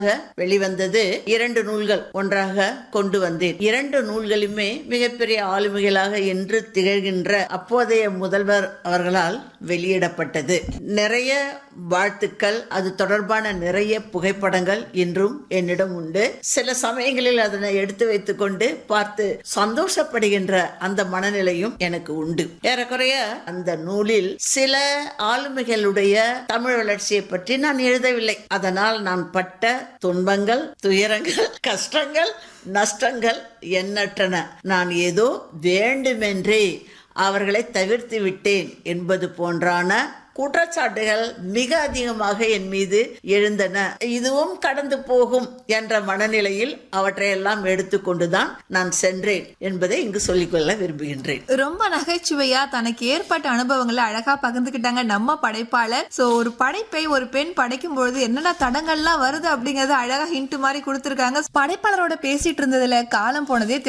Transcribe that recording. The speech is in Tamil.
வெளிவந்தது இரண்டு நூல்கள் ஒன்றாக கொண்டு வந்தேன் இரண்டு நூல்களுமே மிகப்பெரிய ஆளுமைகளாக என்று திகழ்கின்ற அப்போதைய முதல்வர் அவர்களால் வெளியிடப்பட்டது நிறைய வாழ்த்துக்கள் அது தொடர்பான நிறைய புகைப்படங்கள் இன்றும் என்னிடம் உண்டு சில சமயங்களில் அதனை எடுத்து வைத்துக்கொண்டு பார்த்து சந்தோஷப்படுகின்ற அந்த மனநிலையும் எனக்கு உண்டு ஏறக்குறைய அந்த நூலில் சில ஆளுமைகளுடைய தமிழ் வளர்ச்சியை பற்றி நான் எழுதவில்லை அதனால் நான் பட்ட துன்பங்கள் துயரங்கள் கஷ்டங்கள் நஷ்டங்கள் எண்ணற்றன நான் ஏதோ வேண்டுமென்றே அவர்களை தவிர்த்து விட்டேன் என்பது போன்றான குற்றச்சாட்டுகள் மிக அதிகமாக என் மீது எழுந்தன இதுவும் கடந்து போகும் என்ற மனநிலையில் அவற்றையெல்லாம் எடுத்துக்கொண்டுதான் நான் சென்றேன் என்பதை இங்கு சொல்லிக்கொள்ள விரும்புகின்றேன் ரொம்ப நகைச்சுவையா தனக்கு ஏற்பட்ட அனுபவங்களை அழகா பகிர்ந்துக்கிட்டாங்க நம்ம படைப்பாளர் சோ ஒரு படைப்பை ஒரு பெண் படைக்கும் பொழுது என்னென்ன தடங்கள்லாம் வருது அப்படிங்கறத அழகா ஹிண்ட் மாதிரி கொடுத்திருக்காங்க படைப்பாளரோட பேசிட்டு இருந்ததுல காலம் போனதே